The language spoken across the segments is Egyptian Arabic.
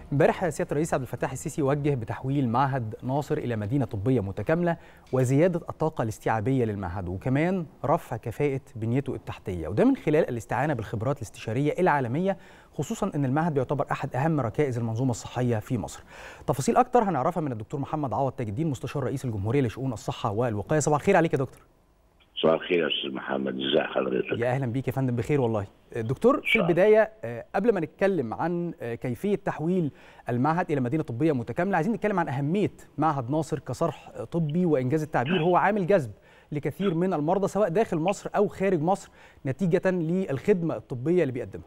امبارح سياده الرئيس عبد الفتاح السيسي وجه بتحويل معهد ناصر الى مدينه طبيه متكامله وزياده الطاقه الاستيعابيه للمعهد وكمان رفع كفاءه بنيته التحتيه وده من خلال الاستعانه بالخبرات الاستشاريه العالميه خصوصا ان المعهد بيعتبر احد اهم ركائز المنظومه الصحيه في مصر. تفاصيل اكتر هنعرفها من الدكتور محمد عوض تاج الدين مستشار رئيس الجمهوريه لشؤون الصحه والوقايه صباح الخير عليك يا دكتور. صباح الخير يا استاذ محمد ازي حضرتك يا اهلا بيك يا فندم بخير والله دكتور في البدايه قبل ما نتكلم عن كيفيه تحويل المعهد الى مدينه طبيه متكامله عايزين نتكلم عن اهميه معهد ناصر كصرح طبي وانجاز التعبير هو عامل جذب لكثير من المرضى سواء داخل مصر او خارج مصر نتيجه للخدمه الطبيه اللي بيقدمها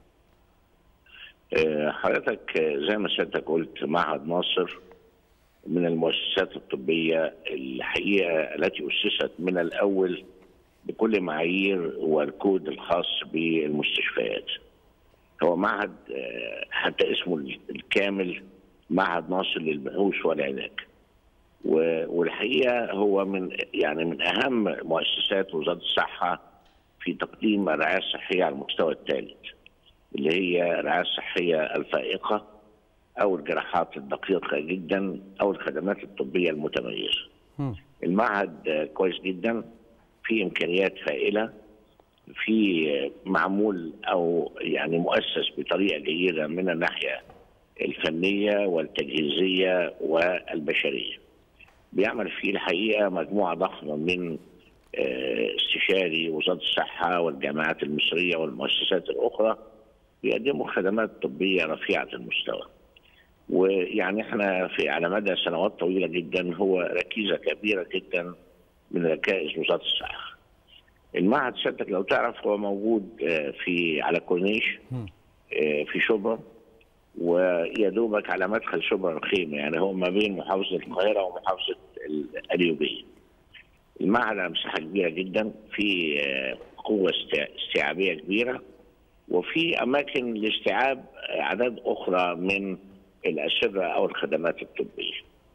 حضرتك زي ما سيادتك قلت معهد ناصر من المؤسسات الطبيه الحقيقه التي اسست من الاول بكل معايير والكود الخاص بالمستشفيات هو معهد حتى اسمه الكامل معهد ناصر للبحوث والعلاج والحقيقه هو من يعني من اهم مؤسسات وزاره الصحه في تقديم الرعايه الصحيه على المستوى الثالث اللي هي الرعايه الصحيه الفائقه او الجراحات الدقيقه جدا او الخدمات الطبيه المتميزه. المعهد كويس جدا في امكانيات هائله في معمول او يعني مؤسس بطريقه جيده من الناحيه الفنيه والتجهيزيه والبشريه. بيعمل فيه الحقيقه مجموعه ضخمه من استشاري وزاره الصحه والجامعات المصريه والمؤسسات الاخرى بيقدموا خدمات طبيه رفيعه المستوى. ويعني احنا في على مدى سنوات طويله جدا هو ركيزه كبيره جدا من ركائز وزاره الصحه. المعهد سيادتك لو تعرف هو موجود في على كورنيش في شبرا ويا دوبك على مدخل شبرا الخيمه يعني هو ما بين محافظه القاهره ومحافظه القليوبيه. المعهد على مساحه كبيره جدا في قوه استيعابيه كبيره وفي اماكن لاستيعاب اعداد اخرى من الاشره او الخدمات الطبيه.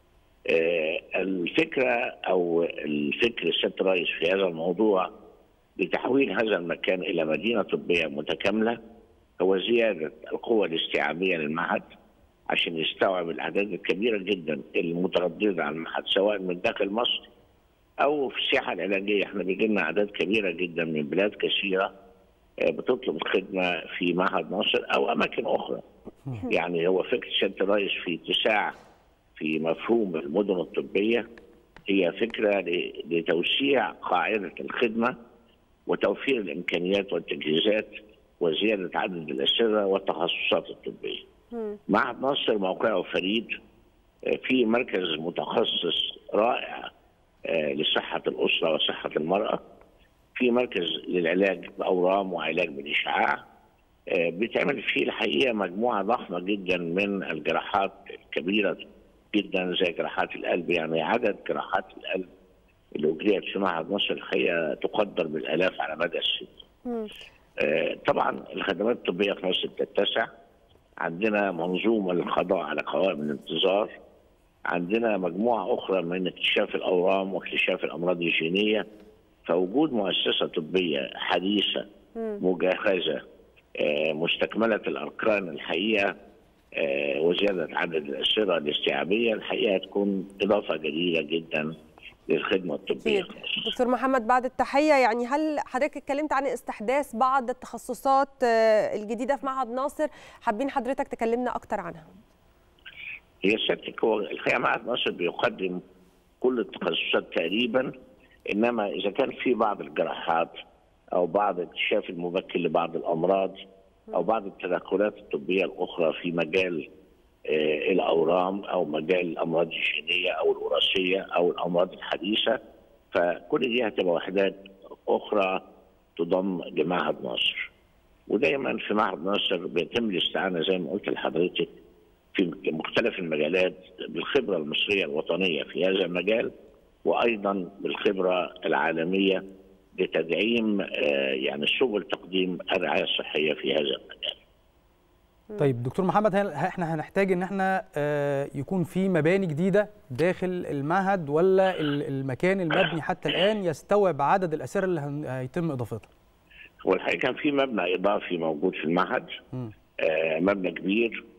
الفكره او الفكر السيد الرئيس في هذا الموضوع لتحويل هذا المكان الى مدينه طبيه متكامله هو زياده القوه الاستيعابيه للمعهد عشان يستوعب الاعداد الكبيره جدا المتردده على المعهد سواء من داخل مصر او في السياحه العلاجيه احنا بيجي لنا اعداد كبيره جدا من بلاد كثيره بتطلب الخدمه في معهد ناصر او اماكن اخرى. يعني هو فكره سياده الرئيس في اتساع في مفهوم المدن الطبيه هي فكره لتوسيع قاعده الخدمه وتوفير الامكانيات والتجهيزات وزياده عدد الاسره والتخصصات الطبيه. معهد ناصر موقعه فريد في مركز متخصص رائع لصحه الاسره وصحه المراه. في مركز للعلاج باورام وعلاج بالاشعاع. بتعمل فيه الحقيقه مجموعه ضخمه جدا من الجراحات الكبيره جدا زي جراحات القلب يعني عدد جراحات القلب اللي اجريت في معهد ناصر الحقيقه تقدر بالالاف على مدى السنين. آه طبعا الخدمات الطبيه في مصر بتتسع عندنا منظومه للقضاء على قوائم الانتظار عندنا مجموعه اخرى من اكتشاف الاورام واكتشاف الامراض الجينيه فوجود مؤسسه طبيه حديثه مجهزه آه مستكمله الاركان الحقيقه آه وزياده عدد الاسره الاستيعابيه الحقيقه تكون اضافه جديده جدا للخدمه الطبيه دكتور محمد بعد التحيه يعني هل حضرتك اتكلمت عن استحداث بعض التخصصات الجديده في معهد ناصر حابين حضرتك تكلمنا اكتر عنها هي سيادتك هو الحقيقه معهد ناصر بيقدم كل التخصصات تقريبا انما اذا كان في بعض الجراحات او بعض الاكتشاف المبكر لبعض الامراض او بعض التدخلات الطبيه الاخرى في مجال الاورام او مجال الامراض الجينيه او الوراثيه او الامراض الحديثه فكل دي هتبقى وحدات اخرى تضم لمعهد ناصر ودايما في معهد ناصر بيتم الاستعانه زي ما قلت لحضرتك في مختلف المجالات بالخبره المصريه الوطنيه في هذا المجال وايضا بالخبره العالميه لتدعيم يعني سبل تقديم الرعايه الصحيه في هذا المجال. طيب دكتور محمد هل احنا هنحتاج ان احنا يكون في مباني جديده داخل المعهد ولا المكان المبني حتى الان يستوعب عدد الاسره اللي هيتم اضافتها؟ هو الحقيقه كان في مبنى اضافي موجود في المعهد آه مبنى كبير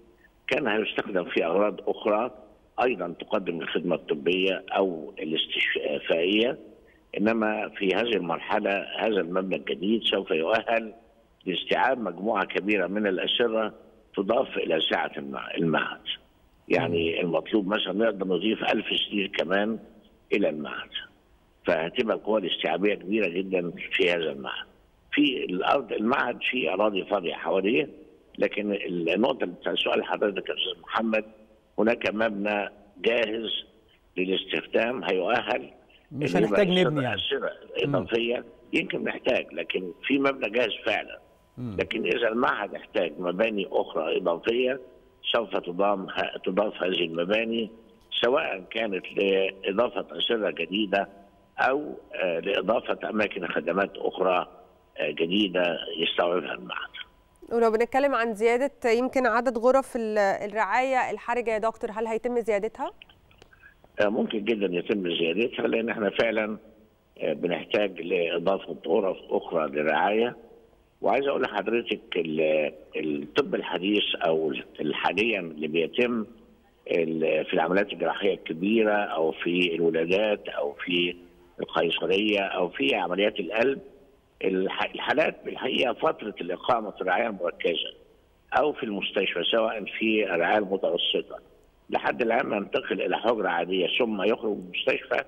كان هيستخدم في اغراض اخرى ايضا تقدم الخدمه الطبيه او الاستشفائيه انما في هذه المرحله هذا المبنى الجديد سوف يؤهل لاستيعاب مجموعه كبيره من الاسره تضاف الى سعه المعهد. يعني المطلوب مثلا نقدر نضيف ألف سرير كمان الى المعهد. فهتبقى القوى الاستيعابيه كبيره جدا في هذا المعهد. في الارض المعهد في اراضي فاضيه حواليه لكن النقطه بتاع سؤال حضرتك يا استاذ محمد هناك مبنى جاهز للاستخدام هيؤهل مش هنحتاج نبني يعني اضافيه يمكن نحتاج لكن في مبنى جاهز فعلا مم. لكن اذا المعهد احتاج مباني اخرى اضافيه سوف تضام تضاف هذه المباني سواء كانت لاضافه اسره جديده او لاضافه اماكن خدمات اخرى جديده يستوعبها المعهد. ولو بنتكلم عن زياده يمكن عدد غرف الرعايه الحرجه يا دكتور هل هيتم زيادتها؟ ممكن جدا يتم زيادتها لان احنا فعلا بنحتاج لاضافه غرف اخرى للرعايه وعايز اقول لحضرتك الطب الحديث او حاليا اللي بيتم في العمليات الجراحيه الكبيره او في الولادات او في القيصريه او في عمليات القلب الحالات بالحقيقه فتره الاقامه في الرعايه المركزه او في المستشفى سواء في الرعايه المتوسطه لحد الان ينتقل الى حجره عاديه ثم يخرج من المستشفى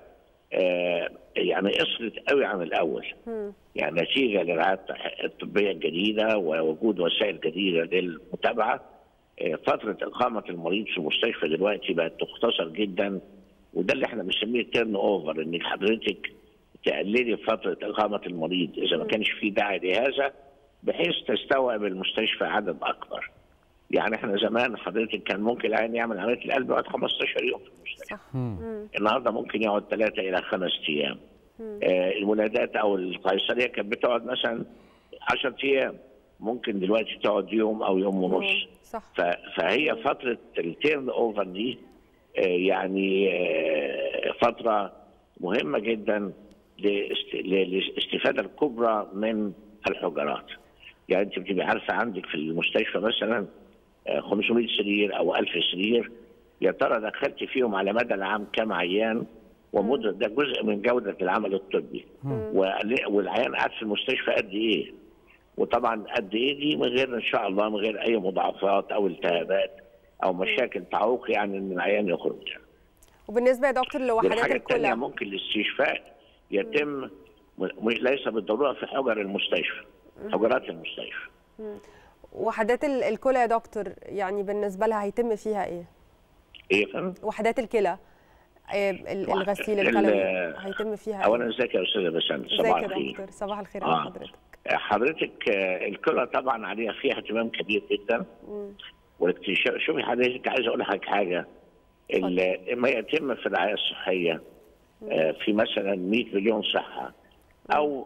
آه يعني قصرت قوي عن الاول م. يعني نتيجه للرعايه الطبيه الجديده ووجود وسائل جديده للمتابعه آه فتره اقامه المريض في المستشفى دلوقتي بقت تختصر جدا وده اللي احنا بنسميه تيرن اوفر انك حضرتك تقللي فتره اقامه المريض اذا ما كانش في داعي لهذا بحيث تستوعب المستشفى عدد اكبر. يعني احنا زمان حضرتك كان ممكن العيان يعمل عمليه القلب يقعد 15 يوم في المستشفى. صح. النهارده ممكن يقعد ثلاثه الى خمس ايام. آه الولادات او القيصريه كانت بتقعد مثلا 10 ايام ممكن دلوقتي تقعد يوم او يوم ونص. صح. فهي فتره التيرن اوفر دي آه يعني آه فتره مهمه جدا للاستفاده الكبرى من الحجرات. يعني انت بتبقى عارفه عندك في المستشفى مثلا 500 سرير او 1000 سرير يا ترى دخلت فيهم على مدى العام كم عيان ومدة ده جزء من جودة العمل الطبي والعيان قاعد في المستشفى قد ايه وطبعا قد ايه دي من غير ان شاء الله من غير اي مضاعفات او التهابات او مشاكل تعوق يعني ان العيان يخرج يعني. وبالنسبه يا دكتور لوحدات الكلى ممكن الاستشفاء يتم ليس بالضروره في حجر المستشفى حجرات المستشفى وحدات الكلى يا دكتور يعني بالنسبه لها هيتم فيها ايه؟ ايه فندم؟ وحدات الكلى الغسيل الكلوي هيتم فيها اولا ازيك يا استاذه بسنت صباح الخير ازيك يا دكتور صباح الخير على حضرتك حضرتك الكلى طبعا عليها فيها اهتمام كبير جدا والاكتشاف شوفي حضرتك عايز اقول لك حاجه ما يتم في الرعايه الصحيه في مثلا 100 مليون صحه او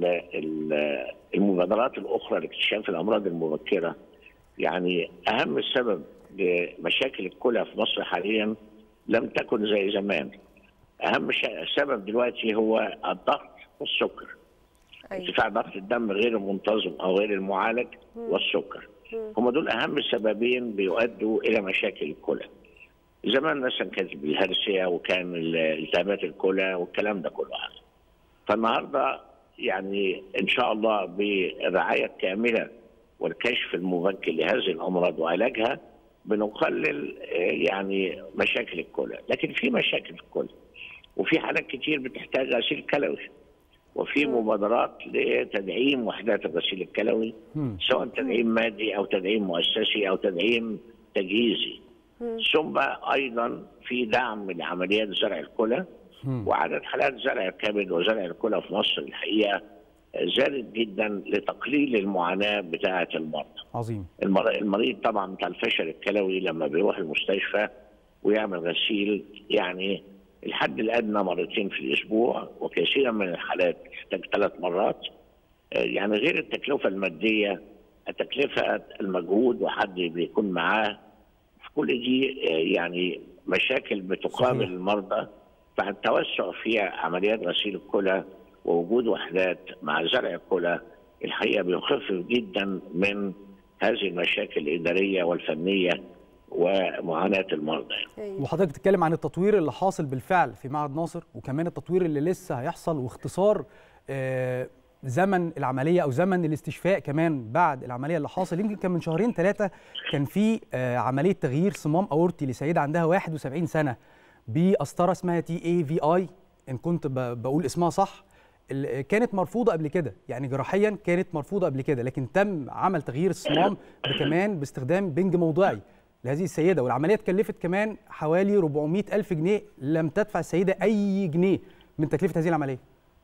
المبادرات الاخرى لاكتشاف الامراض المبكره يعني اهم سبب لمشاكل الكلى في مصر حاليا لم تكن زي زمان اهم سبب دلوقتي هو الضغط والسكر أيوة. ارتفاع ضغط الدم غير المنتظم او غير المعالج مم. والسكر هم دول اهم سببين بيؤدوا الى مشاكل الكلى زمان مثلا كانت بالهرسيا وكان التهابات الكلى والكلام ده كله حصل فالنهارده يعني ان شاء الله بالرعايه الكامله والكشف المبكر لهذه الامراض وعلاجها بنقلل يعني مشاكل الكلى، لكن في مشاكل في الكلى وفي حالات كتير بتحتاج غسيل كلوي وفي مبادرات لتدعيم وحدات الغسيل الكلوي سواء تدعيم مادي او تدعيم مؤسسي او تدعيم تجهيزي ثم ايضا في دعم لعمليات زرع الكلى وعدد حالات زرع الكبد وزرع الكلى في مصر الحقيقه زادت جدا لتقليل المعاناه بتاعه المرضى. عظيم. المريض طبعا بتاع الفشل الكلوي لما بيروح المستشفى ويعمل غسيل يعني الحد الادنى مرتين في الاسبوع وكثيرا من الحالات تحتاج ثلاث مرات يعني غير التكلفه الماديه التكلفه المجهود وحد بيكون معاه كل دي يعني مشاكل بتقابل صحيح. المرضى فالتوسع في عمليات غسيل الكلى ووجود وحدات مع زرع الكلى الحقيقه بيخفف جدا من هذه المشاكل الاداريه والفنيه ومعاناه المرضى أيوة. وحضرتك بتتكلم عن التطوير اللي حاصل بالفعل في معهد ناصر وكمان التطوير اللي لسه هيحصل واختصار آه، زمن العمليه او زمن الاستشفاء كمان بعد العمليه اللي حاصل يمكن كان من شهرين ثلاثه كان في آه، عمليه تغيير صمام اورطي لسيده عندها 71 سنه بقسطره اسمها تي اي في اي ان كنت ب- بقول اسمها صح ال- كانت مرفوضه قبل كده يعني جراحيا كانت مرفوضه قبل كده لكن تم عمل تغيير الصمام كمان باستخدام بنج موضعي لهذه السيده والعمليه اتكلفت كمان حوالي 400 الف جنيه لم تدفع السيده اي جنيه من تكلفه هذه العمليه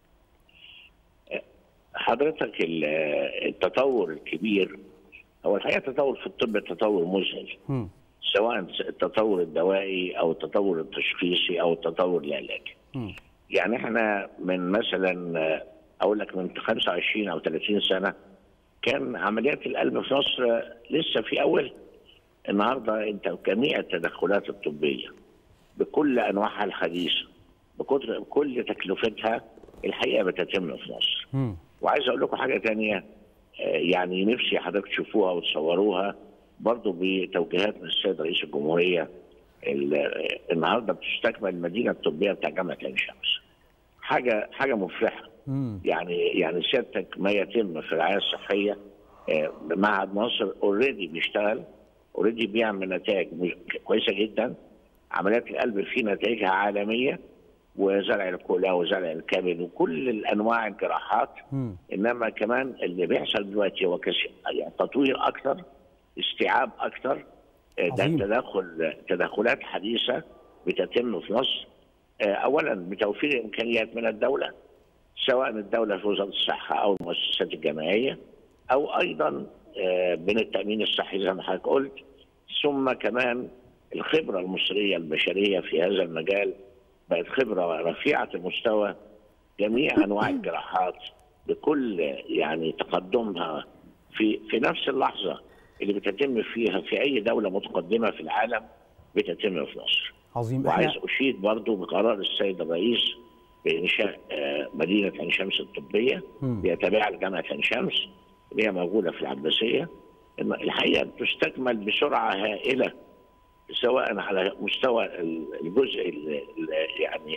حضرتك ال- التطور الكبير هو الحقيقه التطور في الطب تطور مذهل مم. سواء التطور الدوائي او التطور التشخيصي او التطور العلاجي. مم. يعني احنا من مثلا آه، اقول لك من 25 او 30 سنه كان عمليات القلب في مصر آه، لسه في اول النهارده انت جميع التدخلات الطبيه بكل انواعها الحديثه بكتر بكل تكلفتها الحقيقه بتتم في مصر. مم. وعايز اقول لكم حاجه تانية آه، يعني نفسي حضرتك تشوفوها وتصوروها برضو بتوجيهات من السيد رئيس الجمهوريه ال- آه، النهارده بتستكمل المدينه الطبيه بتاع جامعه عين شمس. حاجه حاجه مفرحه مم. يعني يعني سيادتك ما يتم في الرعايه الصحيه آه، معهد مصر اوريدي بيشتغل اوريدي بيعمل نتائج مش- كويسه جدا عمليات القلب فيه نتائجها عالميه وزرع الكلى وزرع الكبد وكل الانواع الجراحات مم. انما كمان اللي بيحصل دلوقتي هو كش... يعني تطوير اكثر استيعاب اكثر آه، ده عظيم. تدخل تدخلات حديثه بتتم في مصر آه، اولا بتوفير امكانيات من الدوله سواء الدوله في وزاره الصحه او المؤسسات الجامعيه او ايضا آه، من التامين الصحي زي ما حضرتك قلت ثم كمان الخبره المصريه البشريه في هذا المجال بقت خبره رفيعه المستوى جميع انواع الجراحات بكل يعني تقدمها في في نفس اللحظه اللي بتتم فيها في اي دوله متقدمه في العالم بتتم في مصر. عظيم وعايز احنا اشيد برضو بقرار السيد الرئيس بانشاء آه، مدينه عين شمس الطبيه مم. بيتبعها لجامعه عين شمس اللي هي موجوده في العباسيه إن الحقيقه بتستكمل بسرعه هائله سواء على مستوى ال- الجزء ال- ال- يعني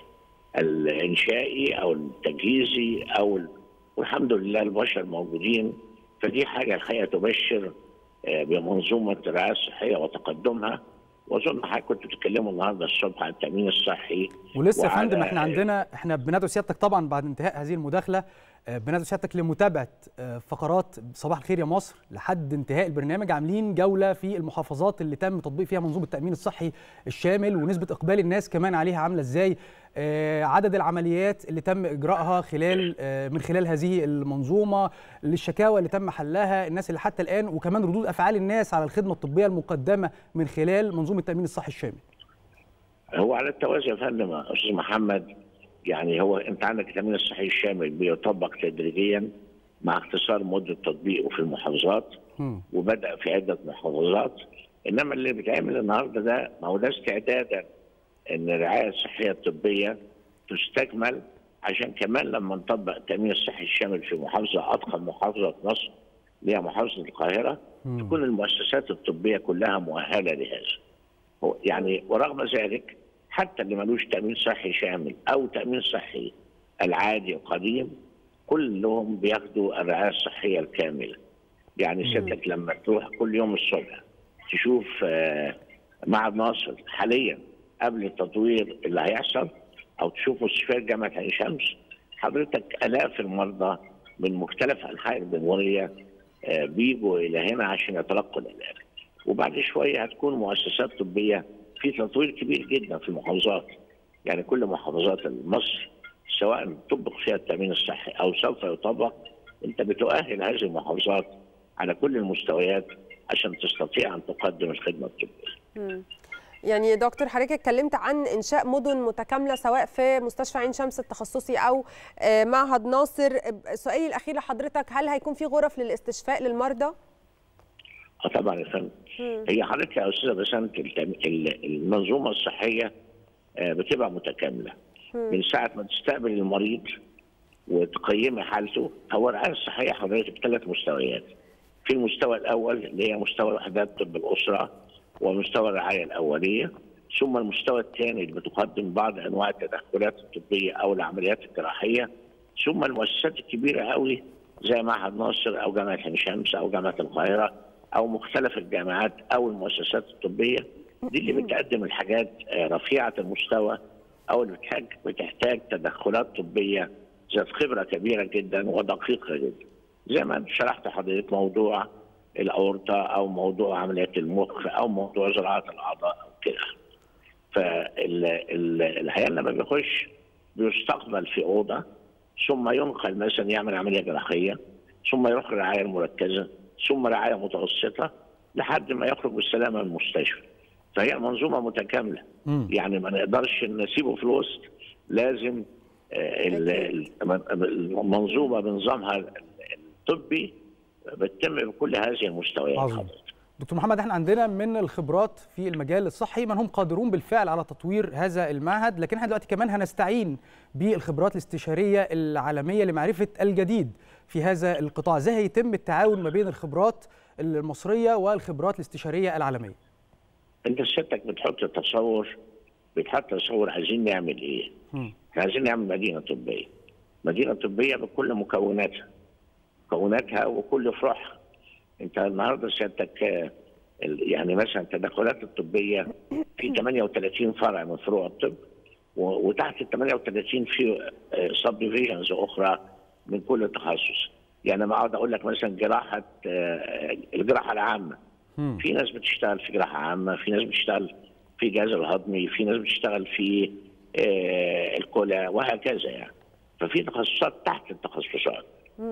الانشائي او التجهيزي او ال- والحمد لله البشر موجودين فدي حاجه الحقيقه تبشر آه، بمنظومه الرعايه الصحيه وتقدمها واظن حضرتك كنتوا بتتكلموا النهارده الصبح عن التامين الصحي ولسه يا وعلى- فندم احنا عندنا احنا بندعو سيادتك طبعا بعد انتهاء هذه المداخله آه، بندعو سيادتك لمتابعه آه، فقرات صباح الخير يا مصر لحد انتهاء البرنامج عاملين جوله في المحافظات اللي تم تطبيق فيها منظومه التامين الصحي الشامل ونسبه اقبال الناس كمان عليها عامله ازاي آه، عدد العمليات اللي تم اجراءها خلال آه، من خلال هذه المنظومه الشكاوى اللي تم حلها الناس اللي حتى الان وكمان ردود افعال الناس على الخدمه الطبيه المقدمه من خلال منظومه التامين الصحي الشامل هو على التوازي يا فندم يا استاذ محمد يعني هو انت عندك التامين الصحي الشامل بيطبق تدريجيا مع اختصار مده تطبيقه في المحافظات مم. وبدا في عده محافظات انما اللي بيتعمل النهارده ده ما هو ده استعدادا ان الرعايه الصحيه الطبيه تستكمل عشان كمان لما نطبق التامين الصحي الشامل في محافظه اضخم محافظه في مصر اللي هي محافظه القاهره مم. تكون المؤسسات الطبيه كلها مؤهله لهذا. هو يعني ورغم ذلك حتى اللي ملوش تامين صحي شامل او تامين صحي العادي القديم كلهم بياخدوا الرعايه الصحيه الكامله. يعني سيادتك لما تروح كل يوم الصبح تشوف آه، معهد ناصر حاليا قبل التطوير اللي هيحصل او تشوف مستشفيات جامعه عين شمس حضرتك الاف المرضى من مختلف انحاء الجمهوريه آه، بيجوا الى هنا عشان يتلقوا العلاج وبعد شويه هتكون مؤسسات طبيه في تطوير كبير جدا في المحافظات يعني كل محافظات مصر سواء طبق فيها التامين الصحي او سوف يطبق انت بتؤهل هذه المحافظات على كل المستويات عشان تستطيع ان تقدم الخدمه الطبيه. مم. يعني دكتور حضرتك اتكلمت عن انشاء مدن متكامله سواء في مستشفى عين شمس التخصصي او آه، معهد ناصر سؤالي الاخير لحضرتك هل هيكون في غرف للاستشفاء للمرضى؟ اه طبعا يا فندم مم. هي حضرتك يا استاذه بسنت التم- ال- المنظومه الصحيه آه، بتبقى متكامله من ساعه ما تستقبل المريض وتقيمي حالته هو الرعايه الصحيه حضرتك ثلاث مستويات في المستوى الاول اللي هي مستوى وحدات طب الاسره ومستوى الرعايه الاوليه ثم المستوى الثاني اللي بتقدم بعض انواع التدخلات الطبيه او العمليات الجراحيه ثم المؤسسات الكبيره قوي زي معهد ناصر او جامعه عين شمس او جامعه القاهره او مختلف الجامعات او المؤسسات الطبيه دي اللي بتقدم الحاجات رفيعه المستوى او اللي بتحتاج بتحتاج تدخلات طبيه ذات خبره كبيره جدا ودقيقه جدا. زي ما شرحت حضرتك موضوع الاورطه او موضوع عمليات المخ او موضوع زراعه الاعضاء او كده. فالحقيقه لما بيخش بيستقبل في اوضه ثم ينقل مثلا يعمل عمليه جراحيه ثم يروح الرعايه المركزه ثم رعايه متوسطه لحد ما يخرج بالسلامه من المستشفى. فهي منظومه متكامله مم. يعني ما نقدرش نسيبه في الوسط لازم آه، ال- ال- المنظومه بنظامها الطبي بتتم بكل هذه المستويات عظيم. حضرتك. دكتور محمد احنا عندنا من الخبرات في المجال الصحي من هم قادرون بالفعل على تطوير هذا المعهد لكن احنا دلوقتي كمان هنستعين بالخبرات الاستشاريه العالميه لمعرفه الجديد في هذا القطاع ازاي هيتم التعاون ما بين الخبرات المصريه والخبرات الاستشاريه العالميه انت سيادتك بتحط تصور بتحط تصور عايزين نعمل ايه؟ مم. احنا عايزين نعمل مدينه طبيه. مدينه طبيه بكل مكوناتها. مكوناتها وكل فروعها. انت النهارده سيادتك آه، ال- يعني مثلا التدخلات الطبيه في 38 فرع من فروع الطب و- وتحت ال 38 في سب ديفيجنز اخرى من كل تخصص. يعني ما اقعد اقول لك مثلا جراحه آه، الجراحه العامه مم. في ناس بتشتغل في جراحه عامه في ناس بتشتغل في الجهاز الهضمي في ناس بتشتغل في آه، الكلى وهكذا يعني ففي تخصصات تحت التخصصات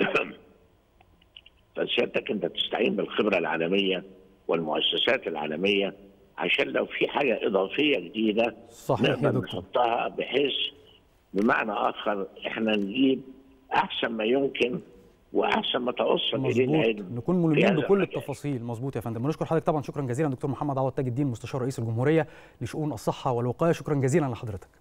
فسيادتك انت تستعين بالخبره العالميه والمؤسسات العالميه عشان لو في حاجه اضافيه جديده صحيح يا نقدر دكتور نحطها بحيث بمعنى اخر احنا نجيب احسن ما يمكن واحسن ما توصل الينا مظبوط علم نكون في ملمين هذا بكل المجال. التفاصيل مظبوط يا فندم ونشكر حضرتك طبعا شكرا جزيلا دكتور محمد عوض تاج الدين مستشار رئيس الجمهوريه لشؤون الصحه والوقايه شكرا جزيلا لحضرتك